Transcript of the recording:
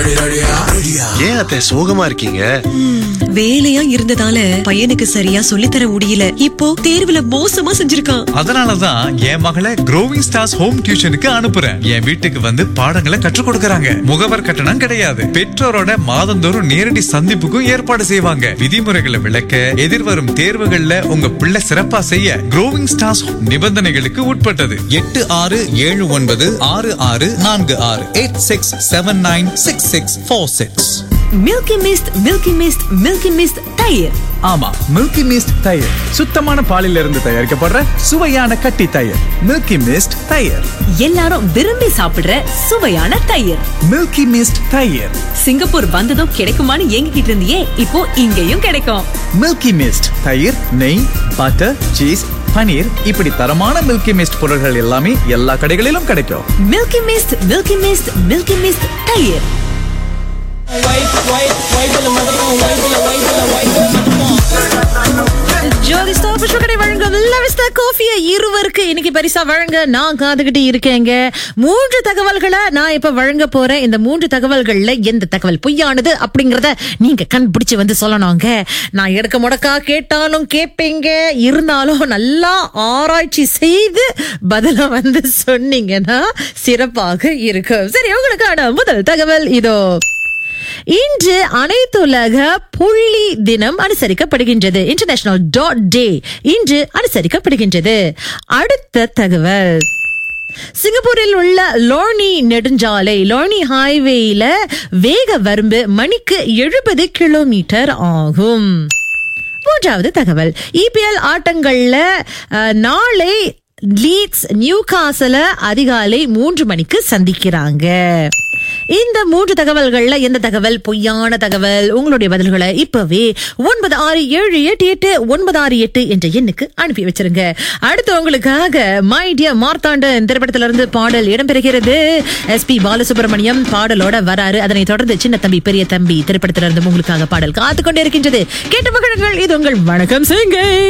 ஏன் அத்தை சோகமா இருக்கீங்க வேலையா இருந்ததால பையனுக்கு சரியா சொல்லித்தர முடியல இப்போ தேர்வுல மோசமா செஞ்சிருக்கான் அதனாலதான் என் மகளை க்ரோவிங் ஸ்டார்ஸ் ஹோம் டியூஷனுக்கு அனுப்புறேன் என் வீட்டுக்கு வந்து பாடங்களை கற்றுக் கொடுக்கறாங்க முகவர் கட்டணம் கிடையாது பெற்றோரோட மாதந்தோறும் நேரடி சந்திப்புக்கும் ஏற்பாடு செய்வாங்க விதிமுறைகளை விளக்க எதிர்வரும் தேர்வுகள்ல உங்க பிள்ளை சிறப்பா செய்ய க்ரோவிங் ஸ்டார்ஸ் நிபந்தனைகளுக்கு உட்பட்டது எட்டு ஆறு ஏழு ஒன்பது ஆறு ஆறு நான்கு ஆறு eight six seven nine six six four six milky mist milky mist milky mist தயிர் ஆமா மில்கி மிஸ்ட் தயிர் சுத்தமான பாலில் இருந்து தயாரிக்கப்படுற சுவையான கட்டி தயிர் மில்கி மிஸ்ட் தயிர் எல்லாரும் விரும்பி சாப்பிடுற சுவையான தயிர் மில்கி மிஸ்ட் தயிர் சிங்கப்பூர் வந்ததும் கிடைக்குமான்னு ஏங்கிக்கிட்டு இருந்தியே இப்போ இங்கேயும் கிடைக்கும் மில்கி மிஸ்ட் தயிர் நெய் பட்டர் சீஸ் பனீர் இப்படி தரமான மில்கி மிஸ்ட் பொருட்கள் எல்லாமே எல்லா கடைகளிலும் கிடைக்கும் milky mist milky mist milky mist தயிர் ஜோதி ஸ்டாப் கடை வழங்கும் லவிஸ்தா கோஃபியை இருவருக்கு இன்னைக்கு பரிசா வழங்க நான் காத்துக்கிட்டு இருக்கேங்க மூன்று தகவல்களை நான் இப்ப வழங்க போறேன் இந்த மூன்று தகவல்கள்ல எந்த தகவல் பொய்யானது அப்படிங்கறத நீங்க கண்டுபிடிச்சு வந்து சொல்லணுங்க நான் எடுக்க முடக்கா கேட்டாலும் கேட்பீங்க இருந்தாலும் நல்லா ஆராய்ச்சி செய்து பதில வந்து சொன்னீங்கன்னா சிறப்பாக இருக்கும் சரி உங்களுக்கான முதல் தகவல் இதோ இன்று அனைத்துலக புள்ளி தினம் அனுசரிக்கப்படுகின்றது இன்டர்நேஷனல் டாட் டே இன்று அனுசரிக்கப்படுகின்றது அடுத்த தகவல் சிங்கப்பூரில் உள்ள லோனி நெடுஞ்சாலை லோனி ஹைவேல வேக வரம்பு மணிக்கு எழுபது கிலோமீட்டர் ஆகும் மூன்றாவது தகவல் இபிஎல் ஆட்டங்கள்ல அஹ், நாளை லீட்ஸ் நியூ காசல அதிகாலை மூன்று மணிக்கு சந்திக்கிறாங்க இந்த மூன்று தகவல்கள்ல எந்த தகவல் பொய்யான தகவல் உங்களுடைய பதில்களை இப்பவே ஒன்பது ஆறு ஏழு எட்டு எட்டு ஒன்பது ஆறு எட்டு என்ற எண்ணுக்கு அனுப்பி வச்சிருங்க அடுத்து உங்களுக்காக மை டியர் மார்த்தாண்டன் திரைப்படத்திலிருந்து இருந்து பாடல் இடம்பெறுகிறது எஸ் பி பாலசுப்ரமணியம் பாடலோட வராரு அதனைத் தொடர்ந்து சின்ன தம்பி பெரிய தம்பி திரைப்படத்திலிருந்து உங்களுக்காக பாடல் காத்துக்கொண்டே இருக்கின்றது கேட்ட மகளுங்கள் இது உங்கள் வணக்கம் சிங்கை